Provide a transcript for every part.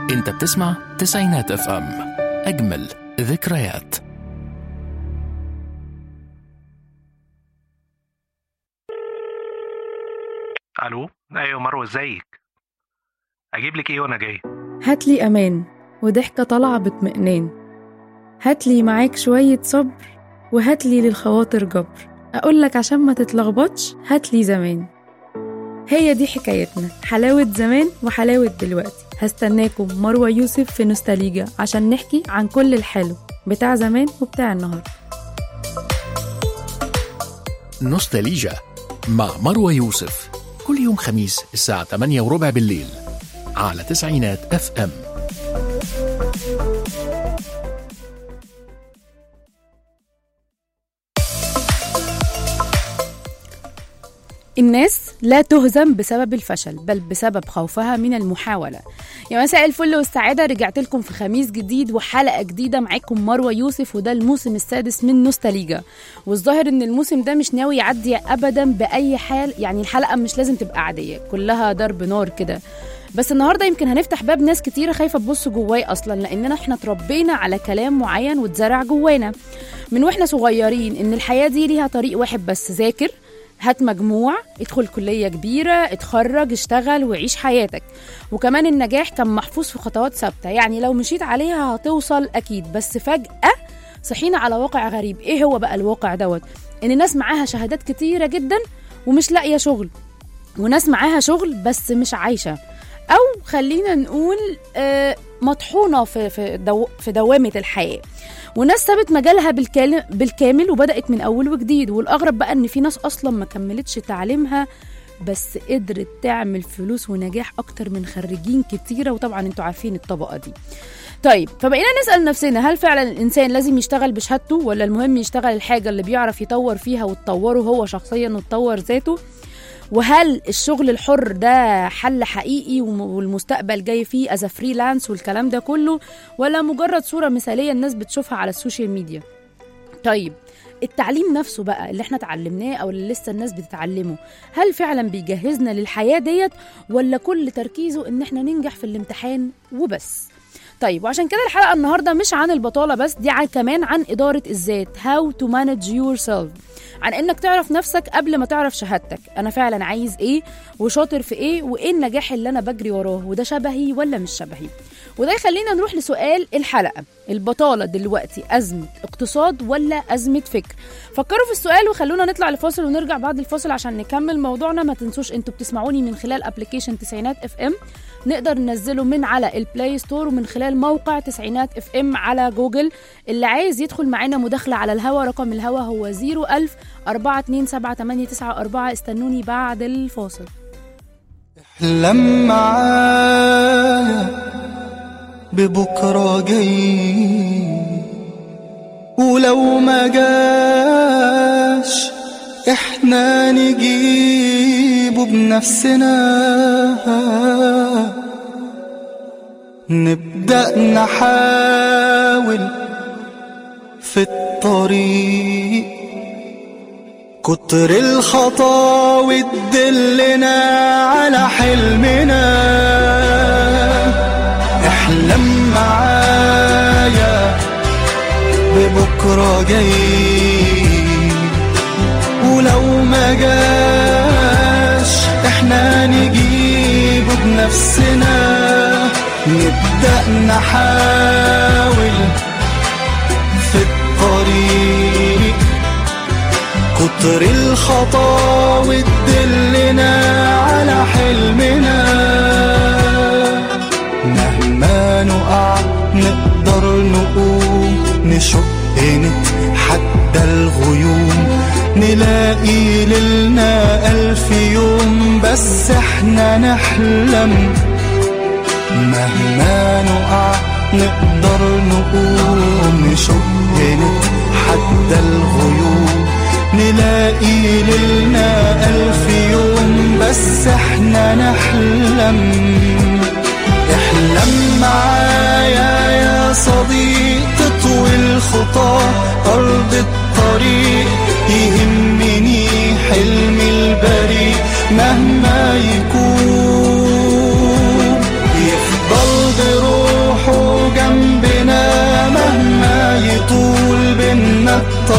انت بتسمع تسعينات اف ام اجمل ذكريات الو ايوه مروه ازيك اجيب لك ايه وانا جاي هاتلي أمان وضحكة طالعة باطمئنان هاتلي معاك شوية صبر وهاتلي للخواطر جبر أقولك عشان ما تتلخبطش هاتلي زمان هي دي حكايتنا حلاوة زمان وحلاوة دلوقتي هستناكم مروة يوسف في نوستاليجا عشان نحكي عن كل الحلو بتاع زمان وبتاع النهاردة نوستاليجا مع مروة يوسف كل يوم خميس الساعة 8 وربع بالليل على تسعينات اف ام الناس لا تهزم بسبب الفشل بل بسبب خوفها من المحاولة يا مساء الفل والسعادة رجعت لكم في خميس جديد وحلقة جديدة معاكم مروة يوسف وده الموسم السادس من نوستاليجا والظاهر ان الموسم ده مش ناوي يعدي ابدا بأي حال يعني الحلقة مش لازم تبقى عادية كلها ضرب نار كده بس النهارده يمكن هنفتح باب ناس كتيره خايفه تبص جواي اصلا لاننا احنا اتربينا على كلام معين واتزرع جوانا من واحنا صغيرين ان الحياه دي ليها طريق واحد بس ذاكر هات مجموع ادخل كلية كبيرة اتخرج اشتغل وعيش حياتك وكمان النجاح كان محفوظ في خطوات ثابتة يعني لو مشيت عليها هتوصل أكيد بس فجأة صحينا على واقع غريب ايه هو بقى الواقع دوت ان ناس معاها شهادات كتيرة جدا ومش لاقية شغل وناس معاها شغل بس مش عايشة أو خلينا نقول آه، مطحونة في في, دو في دوامة الحياة وناس سابت مجالها بالكامل, بالكامل وبدأت من أول وجديد والأغرب بقى إن في ناس أصلا ما كملتش تعليمها بس قدرت تعمل فلوس ونجاح أكتر من خريجين كتيرة وطبعا انتوا عارفين الطبقة دي طيب فبقينا نسأل نفسنا هل فعلا الإنسان لازم يشتغل بشهادته ولا المهم يشتغل الحاجة اللي بيعرف يطور فيها وتطوره هو شخصيا وتطور ذاته وهل الشغل الحر ده حل حقيقي وم- والمستقبل جاي فيه از فريلانس والكلام ده كله ولا مجرد صورة مثالية الناس بتشوفها على السوشيال ميديا طيب التعليم نفسه بقى اللي احنا اتعلمناه او اللي لسه الناس بتتعلمه هل فعلا بيجهزنا للحياة ديت ولا كل تركيزه ان احنا ننجح في الامتحان وبس طيب وعشان كده الحلقة النهاردة مش عن البطالة بس دي عن كمان عن إدارة الذات how to manage yourself عن انك تعرف نفسك قبل ما تعرف شهادتك انا فعلا عايز ايه وشاطر في ايه وايه النجاح اللي انا بجري وراه وده شبهي ولا مش شبهي وده يخلينا نروح لسؤال الحلقة البطالة دلوقتي أزمة اقتصاد ولا أزمة فكر فكروا في السؤال وخلونا نطلع لفاصل ونرجع بعد الفاصل عشان نكمل موضوعنا ما تنسوش انتوا بتسمعوني من خلال ابلكيشن تسعينات اف ام نقدر ننزله من على البلاي ستور ومن خلال موقع تسعينات اف ام على جوجل اللي عايز يدخل معانا مداخلة على الهوا رقم الهوا هو 01000 427 استنوني بعد الفاصل احلم معايا ببكرة جاي ولو ما جاش احنا نجيبه بنفسنا نبدأ نحاول في الطريق كتر الخطاوي تدلنا على حلمنا احلم معايا ببكرة جاي ولو ما جاش احنا نجيبه بنفسنا نبدأ نحاول في الطريق كتر الخطاوي تدلنا على حلمنا مهما نقع نقدر نقوم نشق نتحدى الغيوم نلاقي ليلنا ألف يوم بس احنا نحلم مهما نقع نقدر نقوم نشق نتحدى الغيوم نلاقي ليلنا ألف يوم بس احنا نحلم احلم معايا يا صديق تطوي الخطى أرض الطريق يهمني حلمي البريء مهما يكون يفضل بروح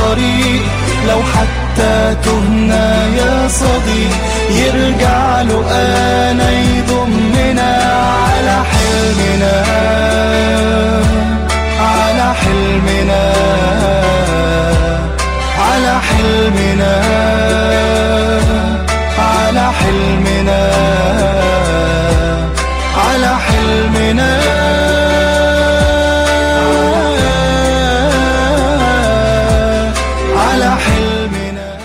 الطريق لو حتى تهنا يا صديق يرجع له أنا يضمنا على حلمنا على حلمنا على حلمنا على حلمنا على حلمنا على حلمنا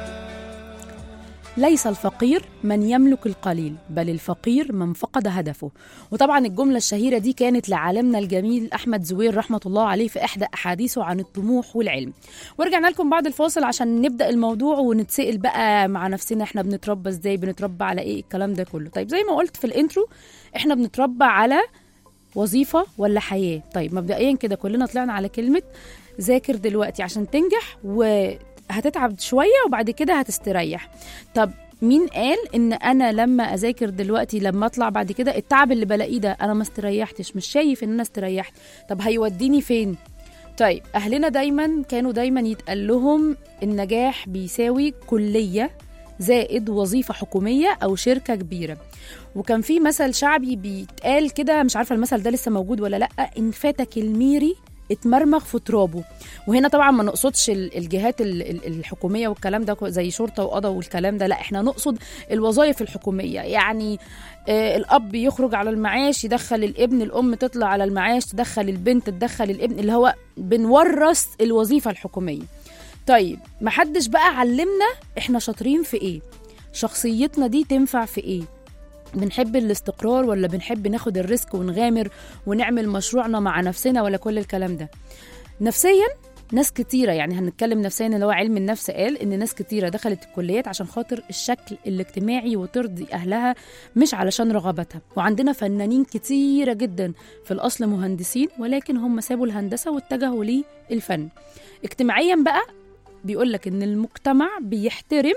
ليس الفقير من يملك القليل بل الفقير من فقد هدفه وطبعا الجملة الشهيرة دي كانت لعالمنا الجميل أحمد زوير رحمة الله عليه في إحدى أحاديثه عن الطموح والعلم ورجعنا لكم بعد الفاصل عشان نبدأ الموضوع ونتسأل بقى مع نفسنا إحنا بنتربى إزاي بنتربى على إيه الكلام ده كله طيب زي ما قلت في الانترو إحنا بنتربى على وظيفة ولا حياة طيب مبدئيا كده كلنا طلعنا على كلمة ذاكر دلوقتي عشان تنجح وهتتعب شوية وبعد كده هتستريح طب مين قال ان انا لما اذاكر دلوقتي لما اطلع بعد كده التعب اللي بلاقيه ده انا ما استريحتش مش شايف ان انا استريحت طب هيوديني فين طيب اهلنا دايما كانوا دايما يتقال لهم النجاح بيساوي كليه زائد وظيفه حكوميه او شركه كبيره وكان في مثل شعبي بيتقال كده مش عارفه المثل ده لسه موجود ولا لا ان فاتك الميري اتمرمغ في ترابه وهنا طبعا ما نقصدش ال- الجهات ال- ال- الحكوميه والكلام ده زي شرطه وقضاء والكلام ده لا احنا نقصد الوظائف الحكوميه يعني آه، الاب يخرج على المعاش يدخل الابن الام تطلع على المعاش تدخل البنت تدخل الابن اللي هو بنورث الوظيفه الحكوميه طيب محدش بقى علمنا احنا شاطرين في ايه شخصيتنا دي تنفع في ايه بنحب الاستقرار ولا بنحب ناخد الريسك ونغامر ونعمل مشروعنا مع نفسنا ولا كل الكلام ده نفسيا ناس كتيرة يعني هنتكلم نفسيا اللي هو علم النفس قال إن ناس كتيرة دخلت الكليات عشان خاطر الشكل الاجتماعي وترضي أهلها مش علشان رغبتها وعندنا فنانين كتيرة جدا في الأصل مهندسين ولكن هم سابوا الهندسة واتجهوا للفن اجتماعيا بقى بيقولك إن المجتمع بيحترم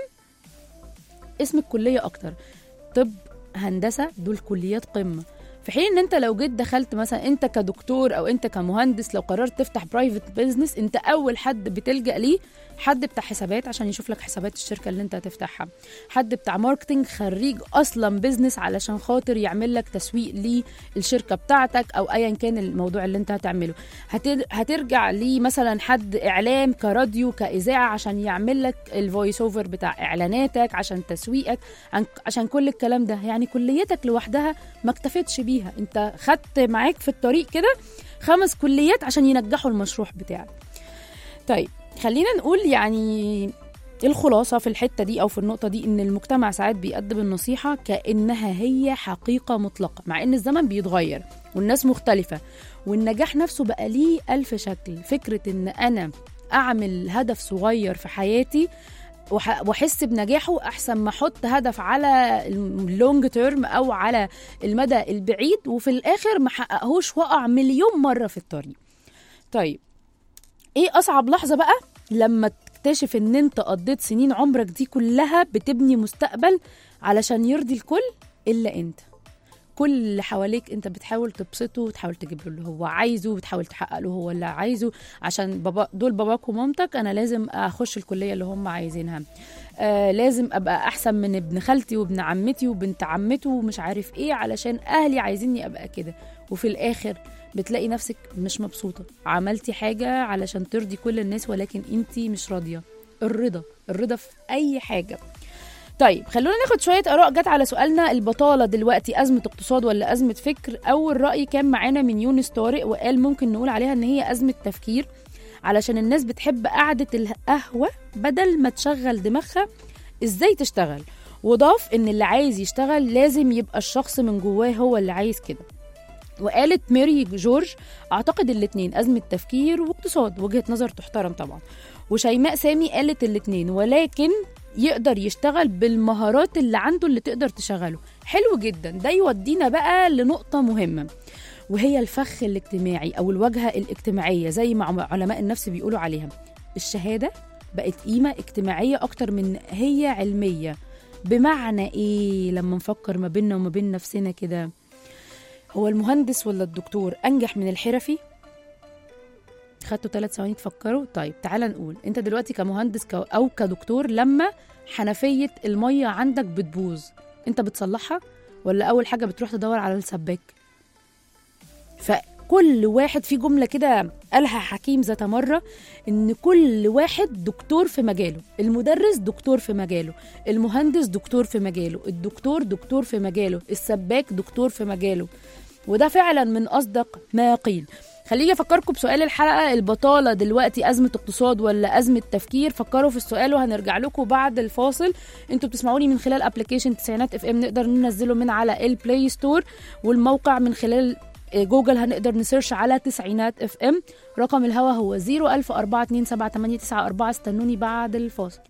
اسم الكلية أكتر طب هندسة دول كليات قمة في حين ان انت لو جيت دخلت مثلا انت كدكتور او انت كمهندس لو قررت تفتح برايفت بيزنس انت اول حد بتلجأ ليه حد بتاع حسابات عشان يشوف لك حسابات الشركة اللي انت هتفتحها حد بتاع ماركتينج خريج اصلا بيزنس علشان خاطر يعمل لك تسويق للشركة بتاعتك او ايا كان الموضوع اللي انت هتعمله هتر- هترجع ليه مثلا حد اعلام كراديو كاذاعة عشان يعمل لك الفويس اوفر بتاع اعلاناتك عشان تسويقك عن- عشان كل الكلام ده يعني كليتك لوحدها ما اكتفتش بيها انت خدت معاك في الطريق كده خمس كليات عشان ينجحوا المشروع بتاعك طيب خلينا نقول يعني الخلاصة في الحتة دي أو في النقطة دي إن المجتمع ساعات بيقدم النصيحة كأنها هي حقيقة مطلقة مع إن الزمن بيتغير والناس مختلفة والنجاح نفسه بقى ليه ألف شكل فكرة إن أنا أعمل هدف صغير في حياتي وح- واحس بنجاحه احسن ما احط هدف على اللونج تيرم او على المدى البعيد وفي الاخر ما حققهوش واقع مليون مره في الطريق طيب ايه اصعب لحظه بقى لما تكتشف ان انت قضيت سنين عمرك دي كلها بتبني مستقبل علشان يرضي الكل الا انت كل اللي حواليك انت بتحاول تبسطه وتحاول تجيب له اللي هو عايزه وتحاول تحقق له هو اللي عايزه عشان بابا دول باباك ومامتك انا لازم اخش الكليه اللي هم عايزينها آه لازم ابقى احسن من ابن خالتي وابن عمتي وبنت عمته ومش عارف ايه علشان اهلي عايزيني ابقى كده وفي الاخر بتلاقي نفسك مش مبسوطه عملتي حاجه علشان ترضي كل الناس ولكن انتي مش راضيه الرضا الرضا في اي حاجه طيب خلونا ناخد شويه اراء جت على سؤالنا البطاله دلوقتي ازمه اقتصاد ولا ازمه فكر اول راي كان معانا من يونس طارق وقال ممكن نقول عليها ان هي ازمه تفكير علشان الناس بتحب قعده القهوه بدل ما تشغل دماغها ازاي تشتغل وضاف ان اللي عايز يشتغل لازم يبقى الشخص من جواه هو اللي عايز كده وقالت ميري جورج اعتقد الاتنين ازمه تفكير واقتصاد وجهه نظر تحترم طبعا وشيماء سامي قالت الاتنين ولكن يقدر يشتغل بالمهارات اللي عنده اللي تقدر تشغله حلو جدا ده يودينا بقى لنقطة مهمة وهي الفخ الاجتماعي أو الواجهة الاجتماعية زي ما علماء النفس بيقولوا عليها الشهادة بقت قيمة اجتماعية أكتر من هي علمية بمعنى إيه لما نفكر ما بيننا وما بين نفسنا كده هو المهندس ولا الدكتور أنجح من الحرفي؟ خدتوا ثلاث ثواني تفكروا طيب تعالى نقول انت دلوقتي كمهندس ك- او كدكتور لما حنفيه الميه عندك بتبوظ انت بتصلحها ولا اول حاجه بتروح تدور على السباك فكل واحد في جمله كده قالها حكيم ذات مره ان كل واحد دكتور في مجاله المدرس دكتور في مجاله المهندس دكتور في مجاله الدكتور دكتور في مجاله السباك دكتور في مجاله وده فعلا من اصدق ما قيل خليني افكركم بسؤال الحلقه البطاله دلوقتي ازمه اقتصاد ولا ازمه تفكير فكروا في السؤال وهنرجع لكم بعد الفاصل انتوا بتسمعوني من خلال ابلكيشن تسعينات اف ام نقدر ننزله من على البلاي ستور والموقع من خلال جوجل هنقدر نسيرش على تسعينات اف ام رقم الهوا هو 010427894 استنوني بعد الفاصل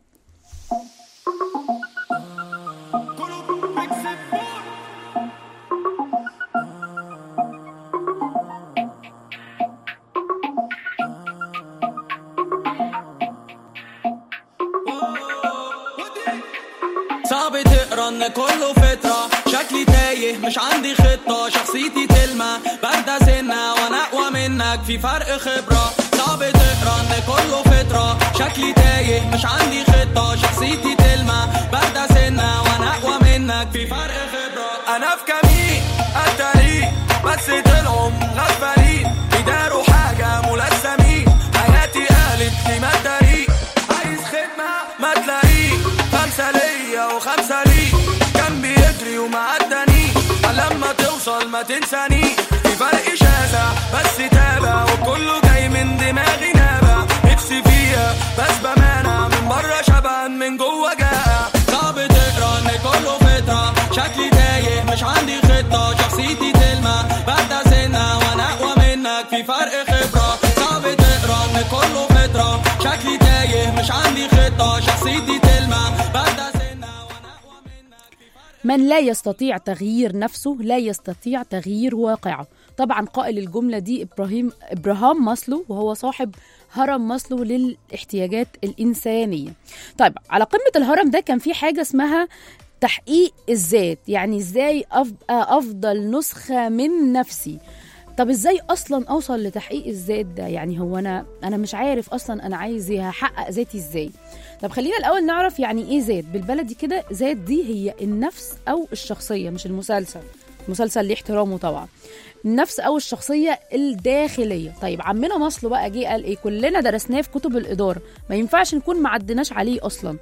صعب تقرا ان كله فترة شكلي تايه مش عندي خطة شخصيتي تلمع باردة سنة وانا اقوى منك في فرق خبرة صعب تقرا ان كله فترة شكلي تايه مش عندي خطة شخصيتي تلمع باردة سنة وانا اقوى منك في فرق خبرة انا في كمين الطريق بس طلعوا مغفلين بيداروا حاجة ملثمين حياتي قالت لي ما الطريق عايز خدمة ما تلاقيه خمسة ليا وخمسة ليك كان بيجري وما عداني لما توصل ما تنساني في فرق شاسع بس تابع وكله جاي من دماغي نابع نفسي فيها بس بمانع من بره شبعان من جوه جائع صعب تقرا ان كله فترة شكلي تايه مش عندي خطة شخصيتي تلمع باردة سنة وانا اقوى منك في فرق خبرة صعب تقرا ان كله فترة شكلي تايه مش عندي خطة شخصيتي تلمع باردة سنة وانا اقوى منك في فرق من لا يستطيع تغيير نفسه لا يستطيع تغيير واقعه طبعا قائل الجملة دي إبراهيم إبراهام ماسلو وهو صاحب هرم ماسلو للاحتياجات الإنسانية طيب على قمة الهرم ده كان في حاجة اسمها تحقيق الذات يعني ازاي ابقى افضل نسخة من نفسي طب ازاي اصلا اوصل لتحقيق الذات ده يعني هو انا انا مش عارف اصلا انا عايز إيه، هحقق ذاتي ازاي طب خلينا الاول نعرف يعني ايه ذات بالبلدي كده ذات دي هي النفس او الشخصيه مش المسلسل المسلسل ليه احترامه طبعا النفس او الشخصيه الداخليه طيب عمنا مصلو بقى جه قال ايه كلنا درسناه في كتب الاداره ما ينفعش نكون ما عدناش عليه اصلا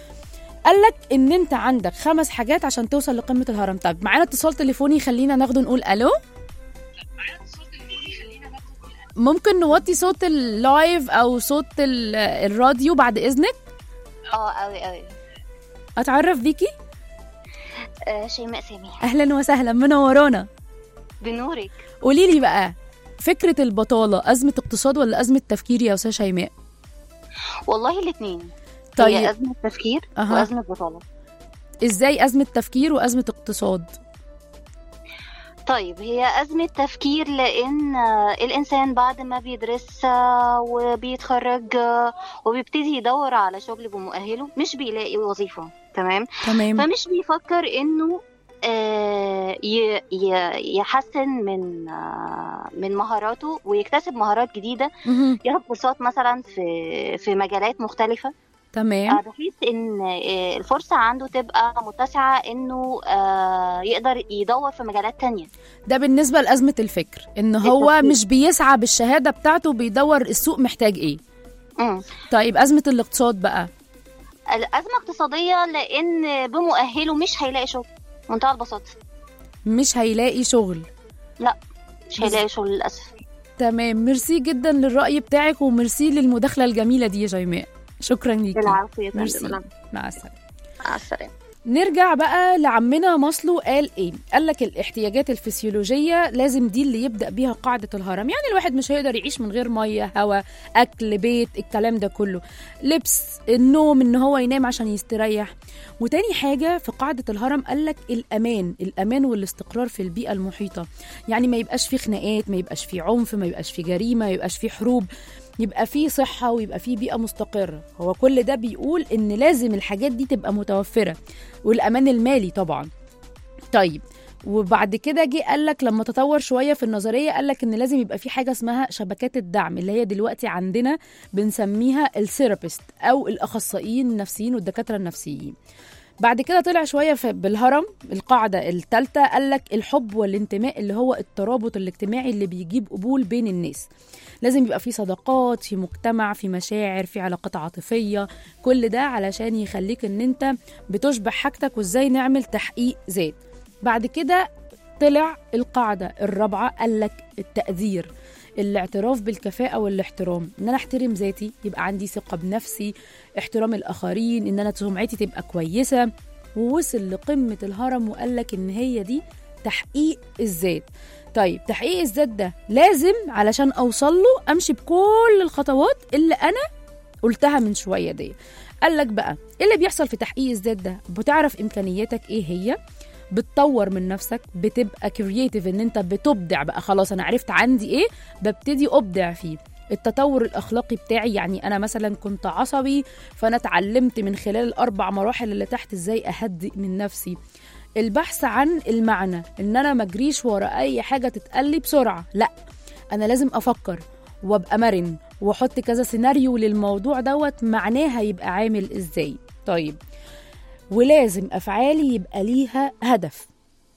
قال لك ان انت عندك خمس حاجات عشان توصل لقمه الهرم طيب معانا اتصال تليفوني خلينا ناخده نقول الو ممكن نوطي صوت اللايف او صوت ال- الراديو بعد اذنك اه قوي قوي اتعرف بيكي آه شيماء سامي اهلا وسهلا منورانا بنورك قولي لي بقى فكره البطاله ازمه اقتصاد ولا ازمه تفكير يا استاذ شيماء والله الاثنين طيب. هي أزمة تفكير أها. وأزمة بطالة ازاي ازمه تفكير وازمه اقتصاد طيب هي أزمة تفكير لأن آه، الإنسان بعد ما بيدرس آه، وبيتخرج آه، وبيبتدي يدور على شغل بمؤهله مش بيلاقي وظيفة تمام تمام فمش بيفكر إنه آه، ي- ي- يحسن من آه، من مهاراته ويكتسب مهارات جديدة مهم. ياخد كورسات مثلا في في مجالات مختلفة تمام آه، بحيث ان آه، الفرصة عنده تبقى متسعة انه آه، يقدر يدور في مجالات تانية ده بالنسبه لازمه الفكر ان هو التفكير. مش بيسعى بالشهاده بتاعته بيدور السوق محتاج ايه مم. طيب ازمه الاقتصاد بقى الأزمة اقتصادية لأن بمؤهله مش هيلاقي شغل منتهى البساطة مش هيلاقي شغل مش هيلاقي شغل للأسف تمام ميرسي جدا للرأي بتاعك وميرسي للمداخلة الجميلة دي يا شيماء شكرا ليكي العفو يا ميرسي. فندم مع السلامة مع السلامة نرجع بقى لعمنا ماسلو قال ايه قال لك الاحتياجات الفسيولوجيه لازم دي اللي يبدا بيها قاعده الهرم يعني الواحد مش هيقدر يعيش من غير ميه هواء اكل بيت الكلام ده كله لبس النوم ان هو ينام عشان يستريح وتاني حاجه في قاعده الهرم قال لك الامان الامان والاستقرار في البيئه المحيطه يعني ما يبقاش في خناقات ما يبقاش في عنف ما يبقاش في جريمه ما يبقاش في حروب يبقى في صحة ويبقى في بيئة مستقرة هو كل ده بيقول إن لازم الحاجات دي تبقى متوفرة والأمان المالي طبعا طيب وبعد كده جه قال لك لما تطور شويه في النظريه قال لك ان لازم يبقى في حاجه اسمها شبكات الدعم اللي هي دلوقتي عندنا بنسميها الثيرابيست او الاخصائيين النفسيين والدكاتره النفسيين بعد كده طلع شويه في بالهرم القاعده الثالثه قال لك الحب والانتماء اللي هو الترابط الاجتماعي اللي بيجيب قبول بين الناس لازم يبقى في صداقات في مجتمع في مشاعر في علاقات عاطفيه كل ده علشان يخليك ان انت بتشبع حاجتك وازاي نعمل تحقيق ذات بعد كده طلع القاعده الرابعه قال لك التقدير الاعتراف بالكفاءة والاحترام ان انا احترم ذاتي يبقى عندي ثقة بنفسي احترام الاخرين ان انا سمعتي تبقى كويسة ووصل لقمة الهرم وقال لك ان هي دي تحقيق الذات طيب تحقيق الذات ده لازم علشان اوصل له امشي بكل الخطوات اللي انا قلتها من شويه دي قال لك بقى ايه اللي بيحصل في تحقيق الذات ده بتعرف امكانياتك ايه هي بتطور من نفسك بتبقى كرييتيف ان انت بتبدع بقى خلاص انا عرفت عندي ايه ببتدي ابدع فيه التطور الاخلاقي بتاعي يعني انا مثلا كنت عصبي فانا اتعلمت من خلال الاربع مراحل اللي تحت ازاي اهدئ من نفسي البحث عن المعنى ان انا ما اجريش ورا اي حاجه تتقلي بسرعه لا انا لازم افكر وابقى مرن واحط كذا سيناريو للموضوع دوت معناه هيبقى عامل ازاي طيب ولازم افعالي يبقى ليها هدف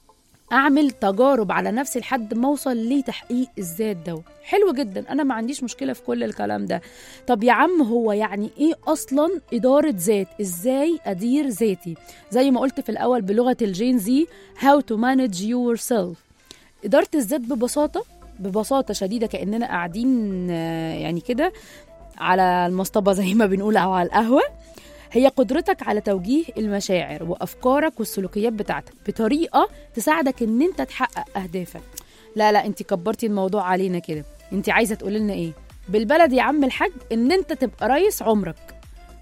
اعمل تجارب على نفسي لحد ما اوصل لتحقيق الذات ده حلو جدا انا ما عنديش مشكله في كل الكلام ده طب يا عم هو يعني ايه اصلا اداره ذات ازاي ادير ذاتي زي ما قلت في الاول بلغه الجين زي how to manage yourself اداره الذات ببساطه ببساطه شديده كاننا قاعدين آه، يعني كده على المصطبه زي ما بنقول او على القهوه هي قدرتك على توجيه المشاعر وافكارك والسلوكيات بتاعتك بطريقه تساعدك ان انت تحقق اهدافك لا لا انت كبرتي الموضوع علينا كده انت عايزه تقولي لنا ايه بالبلد يا عم الحاج ان انت تبقى رئيس عمرك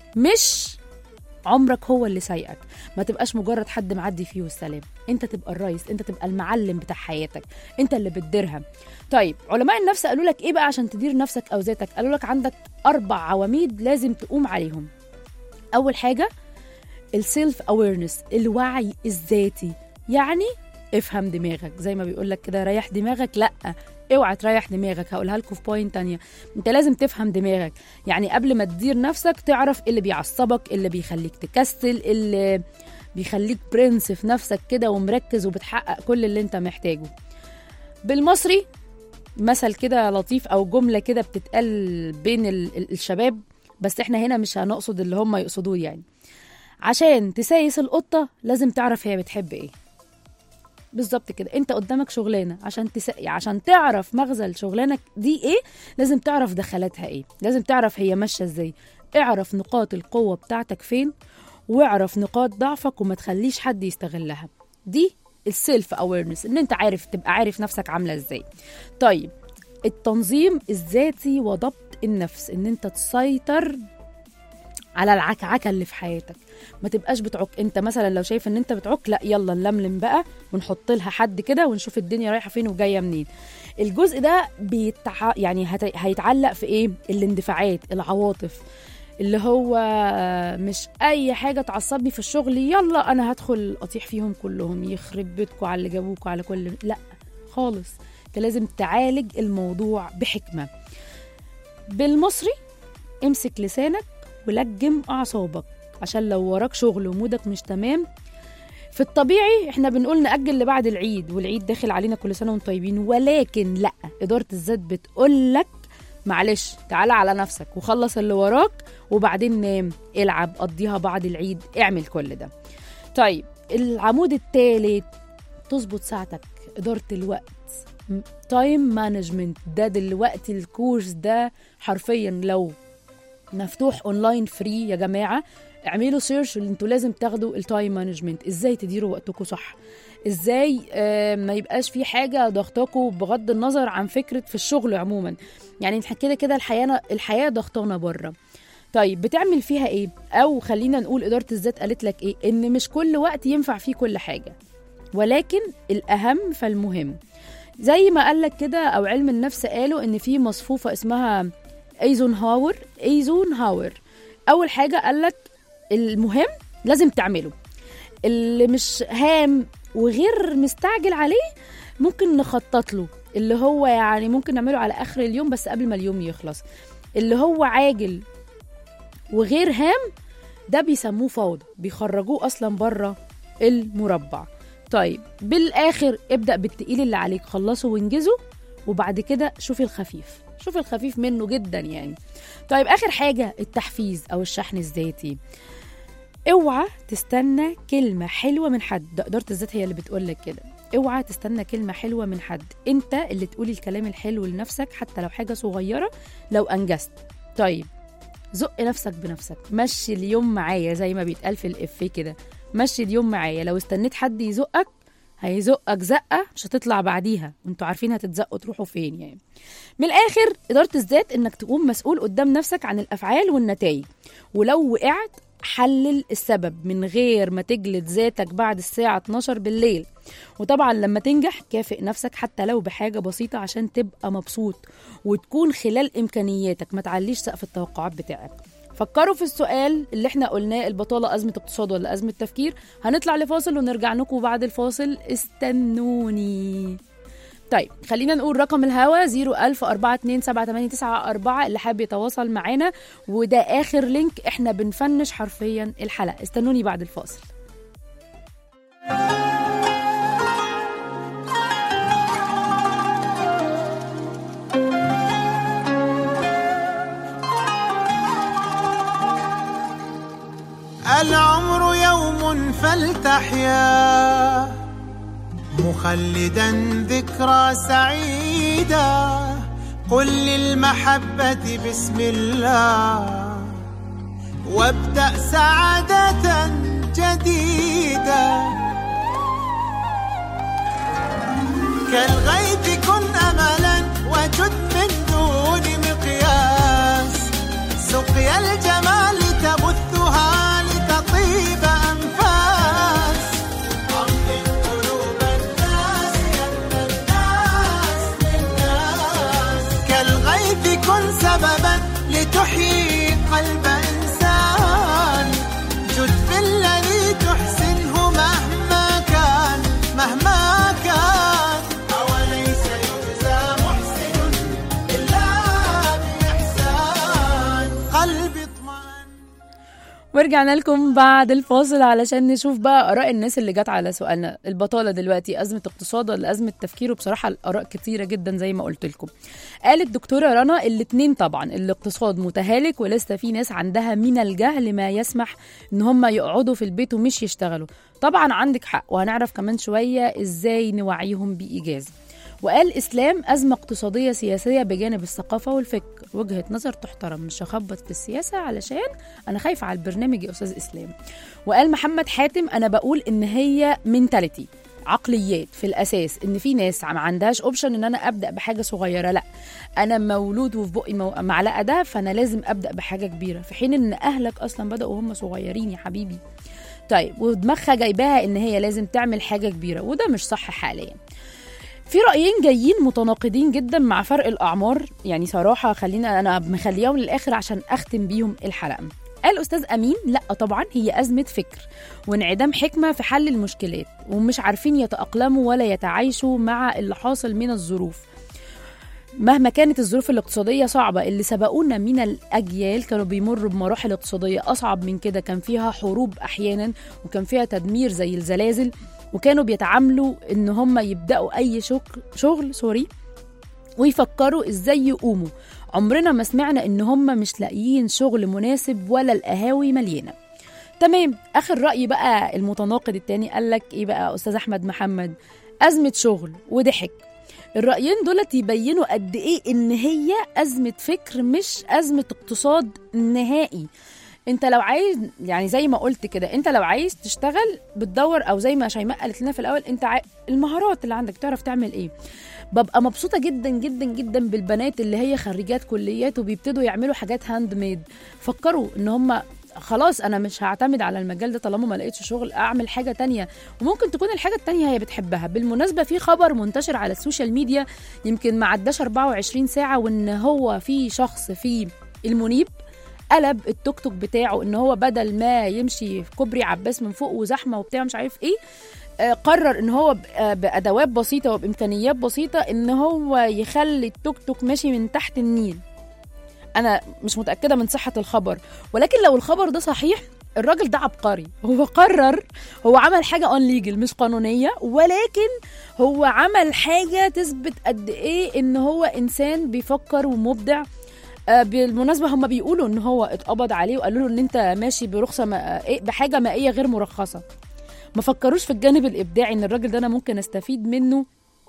مش عمرك هو اللي سايقك ما تبقاش مجرد حد معدي فيه والسلام انت تبقى الرئيس انت تبقى المعلم بتاع حياتك انت اللي بتديرها طيب علماء النفس قالوا لك ايه بقى عشان تدير نفسك او ذاتك قالوا لك عندك اربع عواميد لازم تقوم عليهم اول حاجه السيلف اويرنس الوعي الذاتي يعني افهم دماغك زي ما بيقول لك كده ريح دماغك لا اوعى تريح دماغك هقولها لكم في بوينت تانية انت لازم تفهم دماغك يعني قبل ما تدير نفسك تعرف إيه اللي بيعصبك إيه اللي بيخليك تكسل إيه اللي بيخليك برنس في نفسك كده ومركز وبتحقق كل اللي انت محتاجه بالمصري مثل كده لطيف او جمله كده بتتقال بين ال- ال- الشباب بس احنا هنا مش هنقصد اللي هم يقصدوه يعني عشان تسايس القطه لازم تعرف هي بتحب ايه بالظبط كده انت قدامك شغلانه عشان تس... عشان تعرف مغزى الشغلانه دي ايه لازم تعرف دخلاتها ايه لازم تعرف هي ماشيه ازاي اعرف نقاط القوه بتاعتك فين واعرف نقاط ضعفك وما تخليش حد يستغلها دي السيلف اويرنس ان انت عارف تبقى عارف نفسك عامله ازاي طيب التنظيم الذاتي وضبط النفس ان انت تسيطر على العكعكه اللي في حياتك ما تبقاش بتعك انت مثلا لو شايف ان انت بتعك لا يلا نلملم بقى ونحط لها حد كده ونشوف الدنيا رايحه فين وجايه منين الجزء ده بيتع... يعني هت... هيتعلق في ايه الاندفاعات العواطف اللي هو مش اي حاجه تعصبني في الشغل يلا انا هدخل اطيح فيهم كلهم يخرب بيتكم على اللي جابوكوا على كل لا خالص انت لازم تعالج الموضوع بحكمه بالمصري امسك لسانك ولجم اعصابك عشان لو وراك شغل ومودك مش تمام في الطبيعي احنا بنقول نأجل لبعد العيد والعيد داخل علينا كل سنة وانتم طيبين ولكن لا إدارة الذات بتقول لك معلش تعالى على نفسك وخلص اللي وراك وبعدين نام العب قضيها بعد العيد اعمل كل ده طيب العمود الثالث تظبط ساعتك إدارة الوقت تايم مانجمنت ده دلوقتي الكورس ده حرفيا لو مفتوح اونلاين فري يا جماعه اعملوا سيرش اللي انتوا لازم تاخدوا التايم مانجمنت ازاي تديروا وقتكم صح ازاي آه ما يبقاش في حاجه ضغطاكوا بغض النظر عن فكره في الشغل عموما يعني إحنا كده كده الحياه الحياه ضغطانه بره طيب بتعمل فيها ايه او خلينا نقول اداره الذات قالت لك ايه ان مش كل وقت ينفع فيه كل حاجه ولكن الاهم فالمهم زي ما قال لك كده او علم النفس قالوا ان في مصفوفه اسمها ايزون هاور ايزون هاور اول حاجه قال لك المهم لازم تعمله اللي مش هام وغير مستعجل عليه ممكن نخطط له اللي هو يعني ممكن نعمله على اخر اليوم بس قبل ما اليوم يخلص اللي هو عاجل وغير هام ده بيسموه فوضى بيخرجوه اصلا بره المربع طيب بالاخر ابدا بالتقيل اللي عليك خلصه وانجزه وبعد كده شوف الخفيف شوف الخفيف منه جدا يعني طيب اخر حاجه التحفيز او الشحن الذاتي اوعى تستنى كلمه حلوه من حد ده اداره الذات هي اللي بتقول لك كده اوعى تستنى كلمه حلوه من حد انت اللي تقولي الكلام الحلو لنفسك حتى لو حاجه صغيره لو انجزت طيب زق نفسك بنفسك مشي اليوم معايا زي ما بيتقال في الافيه كده مشي اليوم معايا لو استنيت حد يزقك هيزقك زقه مش هتطلع بعديها وانتوا عارفين هتتزقوا تروحوا فين يعني من الاخر اداره الذات انك تقوم مسؤول قدام نفسك عن الافعال والنتائج ولو وقعت حلل السبب من غير ما تجلد ذاتك بعد الساعة 12 بالليل وطبعا لما تنجح كافئ نفسك حتى لو بحاجة بسيطة عشان تبقى مبسوط وتكون خلال إمكانياتك ما تعليش سقف التوقعات بتاعك فكروا في السؤال اللي احنا قلناه البطالة أزمة اقتصاد ولا أزمة تفكير هنطلع لفاصل ونرجع لكم بعد الفاصل استنوني طيب خلينا نقول رقم الهوا 010427894 اللي حابب يتواصل معانا وده آخر لينك احنا بنفنش حرفيا الحلقة استنوني بعد الفاصل العمر يوم فلتحيا مخلدا ذكرى سعيدة قل للمحبة بسم الله وابدأ سعادة جديدة كالغيث كن أملا وجد من دون مقياس سقيا الجمال تبثها لتطيب أنفاس عظم قلوب الناس يم الناس للناس كالغيث كن سببا لتحيي قلب إنسان جد بالذي تحسنه مهما كان مهما كان أوليس يجزى محسن إلا بإحسان قلبي اطمأن ورجعنا لكم بعد الفاصل علشان نشوف بقى اراء الناس اللي جت على سؤالنا البطاله دلوقتي ازمه اقتصاد ولا ازمه تفكير وبصراحه الاراء كتيره جدا زي ما قلت لكم قالت الدكتوره رنا الاثنين طبعا الاقتصاد متهالك ولسه في ناس عندها من الجهل ما يسمح ان هم يقعدوا في البيت ومش يشتغلوا طبعا عندك حق وهنعرف كمان شويه ازاي نوعيهم بايجاز وقال اسلام ازمه اقتصاديه سياسيه بجانب الثقافه والفكر وجهه نظر تحترم مش هخبط في السياسه علشان انا خايفه على البرنامج يا استاذ اسلام وقال محمد حاتم انا بقول ان هي منتاليتي عقليات في الاساس ان في ناس ما عندهاش اوبشن ان انا ابدا بحاجه صغيره لا انا مولود وفي بقي مو- معلقه ده فانا لازم ابدا بحاجه كبيره في حين ان اهلك اصلا بداوا وهم صغيرين يا حبيبي طيب ودماغها جايباها ان هي لازم تعمل حاجه كبيره وده مش صح حاليا في رأيين جايين متناقضين جدا مع فرق الأعمار يعني صراحة خلينا أنا مخليهم للآخر عشان أختم بيهم الحلقة قال أستاذ أمين لا طبعا هي أزمة فكر وانعدام حكمة في حل المشكلات ومش عارفين يتأقلموا ولا يتعايشوا مع اللي حاصل من الظروف مهما كانت الظروف الاقتصادية صعبة اللي سبقونا من الأجيال كانوا بيمروا بمراحل اقتصادية أصعب من كده كان فيها حروب أحيانا وكان فيها تدمير زي الزلازل وكانوا بيتعاملوا ان هم يبداوا اي شغل شغل سوري ويفكروا ازاي يقوموا عمرنا ما سمعنا ان هم مش لاقيين شغل مناسب ولا القهاوي مليانه تمام اخر راي بقى المتناقض التاني قال لك ايه بقى استاذ احمد محمد ازمه شغل وضحك الرايين دولت يبينوا قد ايه ان هي ازمه فكر مش ازمه اقتصاد نهائي انت لو عايز يعني زي ما قلت كده انت لو عايز تشتغل بتدور او زي ما شيماء قالت لنا في الاول انت عاي... المهارات اللي عندك تعرف تعمل ايه ببقى مبسوطه جدا جدا جدا بالبنات اللي هي خريجات كليات وبيبتدوا يعملوا حاجات هاند ميد فكروا ان هم خلاص انا مش هعتمد على المجال ده طالما ما لقيتش شغل اعمل حاجه تانية وممكن تكون الحاجه التانية هي بتحبها بالمناسبه في خبر منتشر على السوشيال ميديا يمكن ما عداش 24 ساعه وان هو في شخص في المنيب قلب التوك توك بتاعه ان هو بدل ما يمشي في كوبري عباس من فوق وزحمه وبتاع مش عارف ايه آه، قرر ان هو ب- آه، بادوات بسيطه وبامكانيات بسيطه ان هو يخلي التوك توك ماشي من تحت النيل انا مش متاكده من صحه الخبر ولكن لو الخبر ده صحيح الراجل ده عبقري هو قرر هو عمل حاجه اون ليجل مش قانونيه ولكن هو عمل حاجه تثبت قد ايه ان هو انسان بيفكر ومبدع آه، بالمناسبة هم بيقولوا ان هو اتقبض عليه وقالوا له ان انت ماشي برخصة ما... إيه، بحاجة مائية غير مرخصة ما فكروش في الجانب الابداعي ان الراجل ده انا ممكن استفيد منه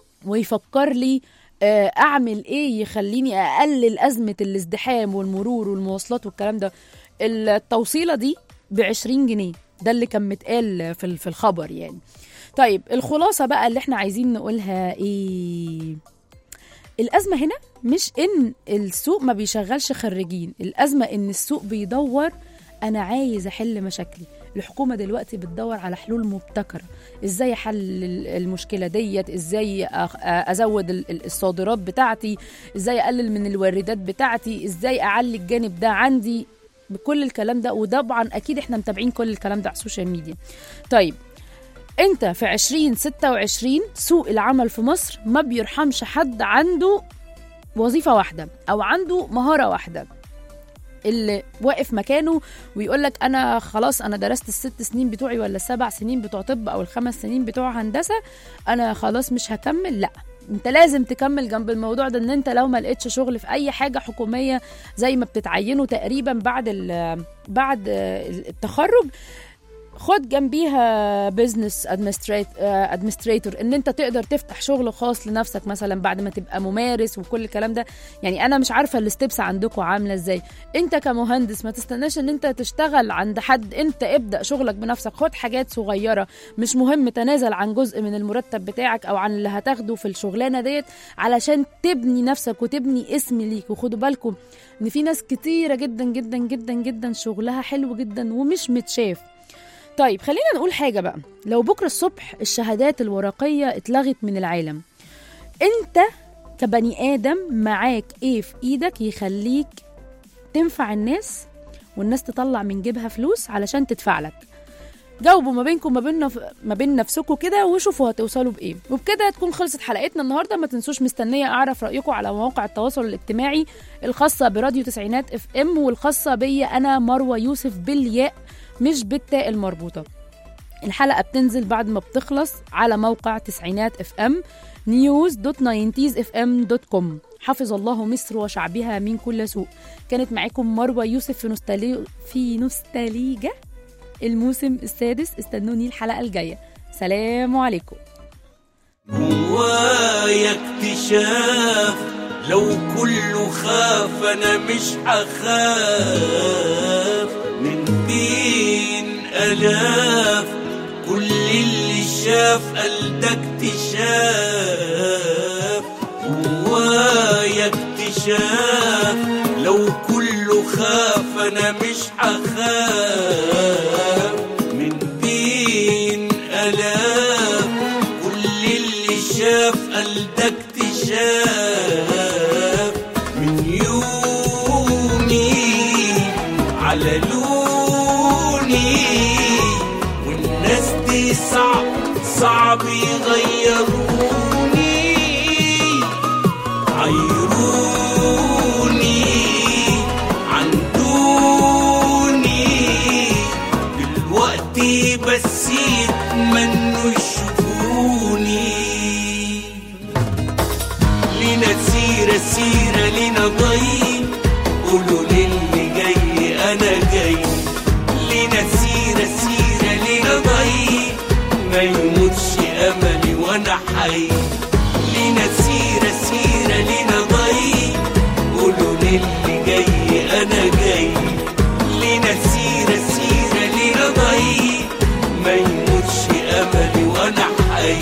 ويفكر لي آه، اعمل ايه يخليني اقلل ازمه الازدحام والمرور والمواصلات والكلام ده التوصيله دي ب 20 جنيه ده اللي كان متقال في ال- في الخبر يعني طيب الخلاصه بقى اللي احنا عايزين نقولها ايه الازمه هنا مش ان السوق ما بيشغلش خريجين الازمه ان السوق بيدور انا عايز احل مشاكلي الحكومه دلوقتي بتدور على حلول مبتكره ازاي احل ال- المشكله ديت ازاي أخ- ازود ال- ال- الصادرات بتاعتي ازاي اقلل من الواردات بتاعتي ازاي اعلي الجانب ده عندي بكل الكلام ده وطبعا اكيد احنا متابعين كل الكلام ده على السوشيال ميديا طيب انت في 2026 سوق العمل في مصر ما بيرحمش حد عنده وظيفة واحدة أو عنده مهارة واحدة اللي واقف مكانه ويقول لك انا خلاص انا درست الست سنين بتوعي ولا السبع سنين بتوع طب او الخمس سنين بتوع هندسه انا خلاص مش هكمل لا انت لازم تكمل جنب الموضوع ده ان انت لو ما لقيتش شغل في اي حاجه حكوميه زي ما بتتعينوا تقريبا بعد ال- بعد التخرج خد جنبيها بزنس ادمنستريتور ان انت تقدر تفتح شغل خاص لنفسك مثلا بعد ما تبقى ممارس وكل الكلام ده يعني انا مش عارفه الستبس عندكم عامله ازاي انت كمهندس ما تستناش ان انت تشتغل عند حد انت ابدا شغلك بنفسك خد حاجات صغيره مش مهم تنازل عن جزء من المرتب بتاعك او عن اللي هتاخده في الشغلانه ديت علشان تبني نفسك وتبني اسم ليك وخدوا بالكم ان في ناس كتيره جدا جدا جدا جدا شغلها حلو جدا ومش متشاف طيب خلينا نقول حاجة بقى لو بكرة الصبح الشهادات الورقية اتلغت من العالم انت كبني آدم معاك ايه في ايدك يخليك تنفع الناس والناس تطلع من جيبها فلوس علشان تدفع لك جاوبوا ما بينكم ما بين نف... ما بين نفسكم كده وشوفوا هتوصلوا بايه وبكده تكون خلصت حلقتنا النهارده ما تنسوش مستنيه اعرف رايكم على مواقع التواصل الاجتماعي الخاصه براديو تسعينات اف ام والخاصه بيا انا مروه يوسف بالياء مش بالتاء المربوطه الحلقه بتنزل بعد ما بتخلص على موقع تسعينات اف ام نيوز دوت ناينتيز اف ام دوت كوم حفظ الله مصر وشعبها من كل سوء كانت معاكم مروه يوسف في نوستالي في نوستاليجا الموسم السادس استنوني الحلقه الجايه سلام عليكم جوايا اكتشاف لو كله خاف انا مش هخاف من بين الاف كل اللي شاف قال ده اكتشاف جوايا اكتشاف لو كله خاف انا مش هخاف من بين الاف كل اللي شاف قال ده اكتشاف من يومي على لوني والناس دي صعب صعب يغيروني عيروني عندوني دلوقتي بس يتمنوا يشوفوني لينا سيرة سيرة لينا ضي قولوا للي جاي أنا جاي لينا سيرة سيرة لينا ضي ما يموتش أملي وأنا حي لينا سيرة سيرة لينا ضي قولوا للي جاي أنا جاي لينا سيرة سيرة لينا ضي ما يموتش أملي وأنا حي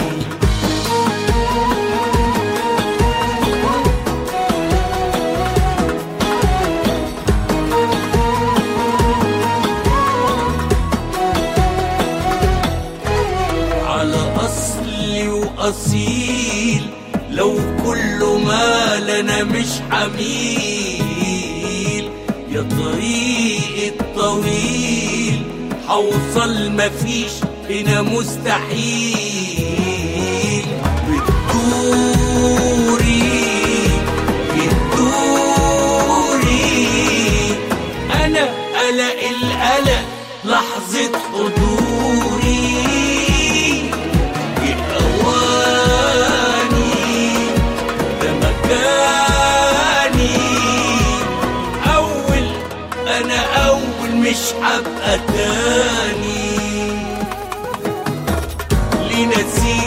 على أصلي وأصيل لو كل ما لنا مش حميل يا طريق الطويل حوصل مفيش هنا مستحيل بتدوري بتدوري انا قلق القلق لحظة حضوري بأواني ده مكاني أول أنا أول مش هبقى تاني لينا سيرة